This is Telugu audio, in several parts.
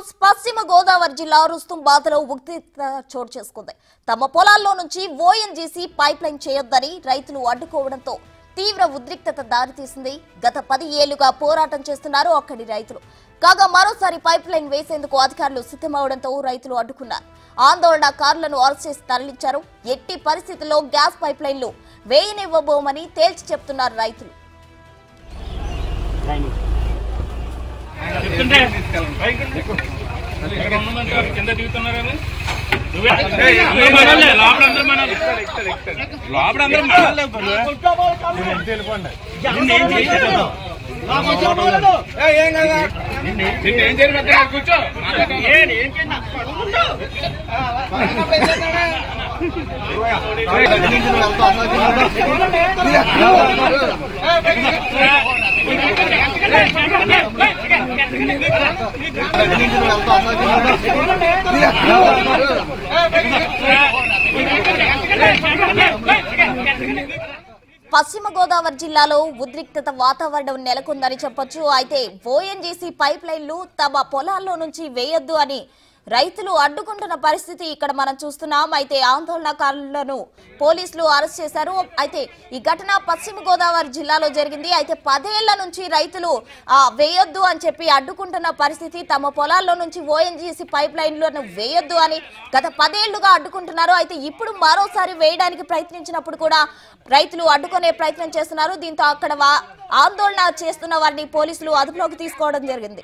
న్యూస్ పశ్చిమ గోదావరి జిల్లా రుస్తుంబాదలో ఉద్రిక్త చోటు చేసుకుంది తమ పొలాల్లో నుంచి ఓఎన్జీసీ పైప్ లైన్ చేయొద్దని రైతులు అడ్డుకోవడంతో తీవ్ర ఉద్రిక్తత దారితీసింది గత పది ఏళ్లుగా పోరాటం చేస్తున్నారు అక్కడి రైతులు కాగా మరోసారి పైప్ లైన్ వేసేందుకు అధికారులు సిద్ధమవడంతో రైతులు అడ్డుకున్నారు ఆందోళన కార్లను అరెస్ట్ చేసి తరలించారు ఎట్టి పరిస్థితుల్లో గ్యాస్ పైప్ లైన్లు వేయనివ్వబోమని తేల్చి చెప్తున్నారు రైతులు చెప్తుంటే ఇక్కడ ఉన్నదంటారు కింద దిగుతున్నారని నువ్వే అందరూ మనోళ్ళే, లోపల అందరూ మనోళ్ళే. లోపల అందరూ మనోళ్ళే ఇప్పుడు. నిన్నేం చేయలేదు. నిన్నేం చేయలేదు పెద్దగా కూర్చో ఏం ఏం చేయను? పశ్చిమ గోదావరి జిల్లాలో ఉద్రిక్తత వాతావరణం నెలకొందని చెప్పొచ్చు అయితే ఓఎన్జీసీ పైప్ లైన్లు తమ పొలాల్లో నుంచి వేయొద్దు అని రైతులు అడ్డుకుంటున్న పరిస్థితి ఇక్కడ మనం చూస్తున్నాం అయితే ఆందోళనకారులను పోలీసులు అరెస్ట్ చేశారు అయితే ఈ ఘటన పశ్చిమ గోదావరి జిల్లాలో జరిగింది అయితే పదేళ్ల నుంచి రైతులు ఆ, వేయొద్దు అని చెప్పి అడ్డుకుంటున్న పరిస్థితి తమ పొలాల్లో నుంచి ఓఎన్జీసీ పైప్ లైన్లను వేయొద్దు అని గత పదేళ్లుగా అడ్డుకుంటున్నారు అయితే ఇప్పుడు మరోసారి వేయడానికి ప్రయత్నించినప్పుడు కూడా రైతులు అడ్డుకునే ప్రయత్నం చేస్తున్నారు దీంతో అక్కడ వా- ఆందోళన చేస్తున్న వారిని పోలీసులు అదుపులోకి తీసుకోవడం జరిగింది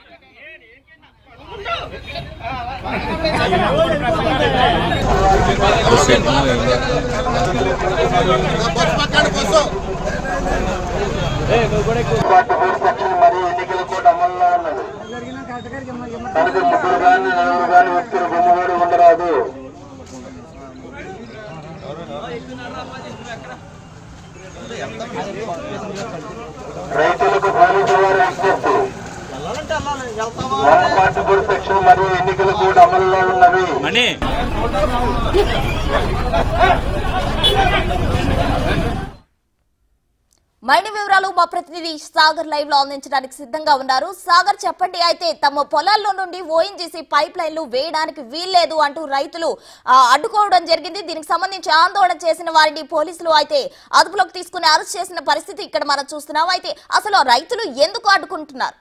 పార్టీ బోర్డు సెక్షన్ మరి ఎన్నికల కోడ్ అమల్లో ఉన్నది దానికి ముగ్గురు కానీ నలుగురు కానీ వ్యక్తులు గుమ్మగూడి ఉండరాదు రైతులకు పోలీసు వారి విజ్ఞప్తి వన్ పార్టీ బోర్డు సెక్షన్ మరియు ఎన్నికల కోడ్ అమల్లో ఉన్నవి మణి మరిన్ని వివరాలు మా ప్రతినిధి సాగర్ లైవ్ లో అందించడానికి సిద్ధంగా ఉన్నారు సాగర్ చెప్పండి అయితే తమ పొలాల్లో నుండి ఓఎన్జీసీ పైప్ లైన్లు వేయడానికి వీల్లేదు అంటూ రైతులు ఆ, అడ్డుకోవడం జరిగింది దీనికి సంబంధించి ఆందోళన చేసిన వారిని పోలీసులు అయితే అదుపులోకి తీసుకుని అరెస్ట్ చేసిన పరిస్థితి ఇక్కడ మనం చూస్తున్నాం అయితే అసలు ఆ రైతులు ఎందుకు అడ్డుకుంటున్నారు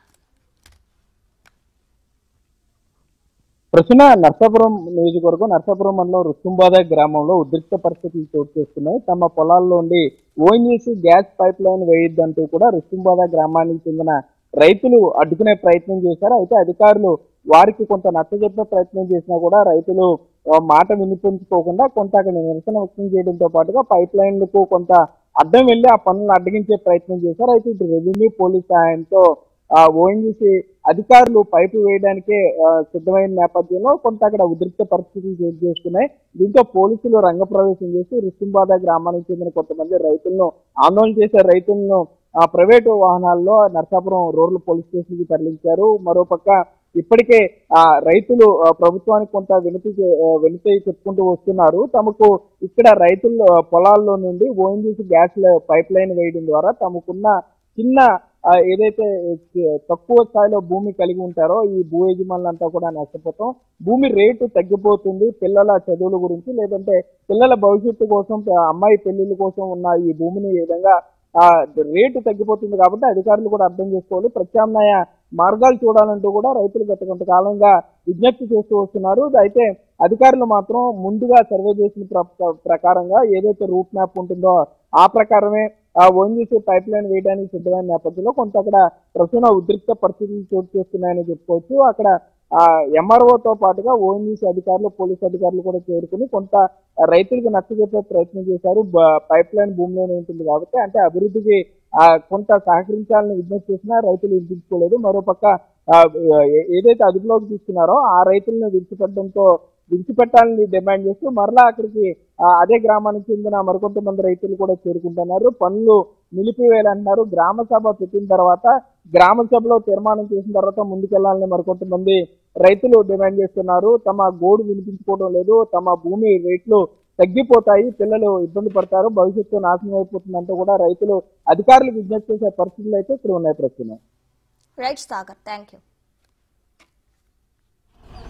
ప్రస్తుత నర్సాపురం నియోజకవర్గం నర్సాపురం మండలం రుస్తుంబాద గ్రామంలో ఉద్రిక్త పరిస్థితులు చోటు చేసుకున్నాయి తమ పొలాల్లో ఉండి ఓఎన్జీసీ గ్యాస్ పైప్ లైన్ వేయొద్దంటూ కూడా రుస్తుంబాద గ్రామానికి చెందిన రైతులు అడ్డుకునే ప్రయత్నం చేశారు అయితే అధికారులు వారికి కొంత నచ్చజెప్పే ప్రయత్నం చేసినా కూడా రైతులు ఆ, మాట వినిపించుకోకుండా కొంత అక్కడ నిరసన వ్యక్తం చేయడంతో పాటుగా పైప్ లైన్లకు కొంత అడ్డం వెళ్లి ఆ పనులను అడ్డగించే ప్రయత్నం చేశారు అయితే ఇటు రెవెన్యూ పోలీస్ సహాయంతో ఆ ఓఎన్జీసీ అధికారులు పైపు వేయడానికే ఆ, సిద్ధమైన నేపథ్యంలో కొంత అక్కడ ఉద్రిక్త పరిస్థితులు చోటు చేసుకున్నాయి దీంతో పోలీసులు రంగప్రవేశం చేసి రుస్తుంబాద గ్రామానికి చెందిన కొంతమంది రైతులను ఆందోళన చేసే రైతులను ఆ ప్రైవేటు వాహనాల్లో నర్సాపురం రూరల్ పోలీస్ స్టేషన్ కి తరలించారు మరోపక్క ఇప్పటికే ఆ రైతులు ఆ, ప్రభుత్వానికి కొంత వినతి చే- ఆ, వినతి చెప్పుకుంటూ వస్తున్నారు తమకు ఇక్కడ రైతుల ఆ, పొలాల్లో నుండి ఓఎన్జీసీ గ్యాస్ లై- పైప్ లైన్ వేయడం ద్వారా తమకున్న చిన్న ఆ, ఏదైతే చ- తక్కువ స్థాయిలో భూమి కలిగి ఉంటారో ఈ భూ యజమానులంతా కూడా నష్టపోతాం భూమి రేటు తగ్గిపోతుంది పిల్లల చదువుల గురించి లేదంటే పిల్లల భవిష్యత్తు కోసం ఆ, అమ్మాయి పెళ్లిళ్ళ కోసం ఉన్న ఈ భూమిని ఈ విధంగా ఆ రేటు తగ్గిపోతుంది కాబట్టి అధికారులు కూడా అర్థం చేసుకోవాలి ప్రత్యామ్నాయ మార్గాలు చూడాలంటూ కూడా రైతులు గత కొంతకాలంగా విజ్ఞప్తి చేస్తూ వస్తున్నారు అయితే అధికారులు మాత్రం ముందుగా సర్వే చేసిన ప్ర- ప్రకారంగా ఏదైతే రూట్ మ్యాప్ ఉంటుందో ఆ ప్రకారమే ఆ ఓఎన్జీసీ పైప్ లైన్ వేయడానికి సిద్ధమైన నేపథ్యంలో కొంత అక్కడ ప్రస్తుతం ఉద్రిక్త పరిస్థితులు చోటు చేస్తున్నాయని చెప్పుకోవచ్చు అక్కడ ఆ ఎంఆర్ఓతో పాటుగా ఓఎన్జీసీ అధికారులు పోలీసు అధికారులు కూడా చేరుకుని కొంత రైతులకు నచ్చజెప్పే ప్రయత్నం చేశారు బ- పైప్ లైన్ భూమిలోనే ఉంటుంది కాబట్టి అంటే అభివృద్ధికి ఆ కొంత సహకరించాలని విజ్ఞప్తి చేసినా రైతులు వినిపించుకోలేదు మరోపక్క ఆ, ఏ- ఏదైతే అదుపులోకి తీసుకున్నారో ఆ రైతులను విడిచిపెట్టడంతో విడిచిపెట్టాలని డిమాండ్ చేస్తూ మరలా అక్కడికి ఆ, అదే గ్రామానికి చెందిన మరికొంతమంది రైతులు కూడా చేరుకుంటున్నారు పనులు నిలిపివేయాలంటున్నారు గ్రామ సభ పెట్టిన తర్వాత గ్రామ సభలో తీర్మానం చేసిన తర్వాత ముందుకెళ్లాలని మరికొంతమంది రైతులు డిమాండ్ చేస్తున్నారు తమ గోడు వినిపించుకోవడం లేదు తమ భూమి రేట్లు తగ్గిపోతాయి పిల్లలు ఇబ్బంది పడతారు భవిష్యత్తు నాశనం అయిపోతుందంటూ కూడా రైతులు అధికారులకు విజ్ఞప్తి చేసే పరిస్థితులు అయితే ఇక్కడ ఉన్నాయి ప్రస్తుతం రైట్ సాగర్ థ్యాంక్ యూ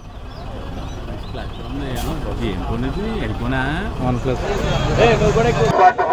ఏం కొనేది వెళ్ళిపోనా పాటు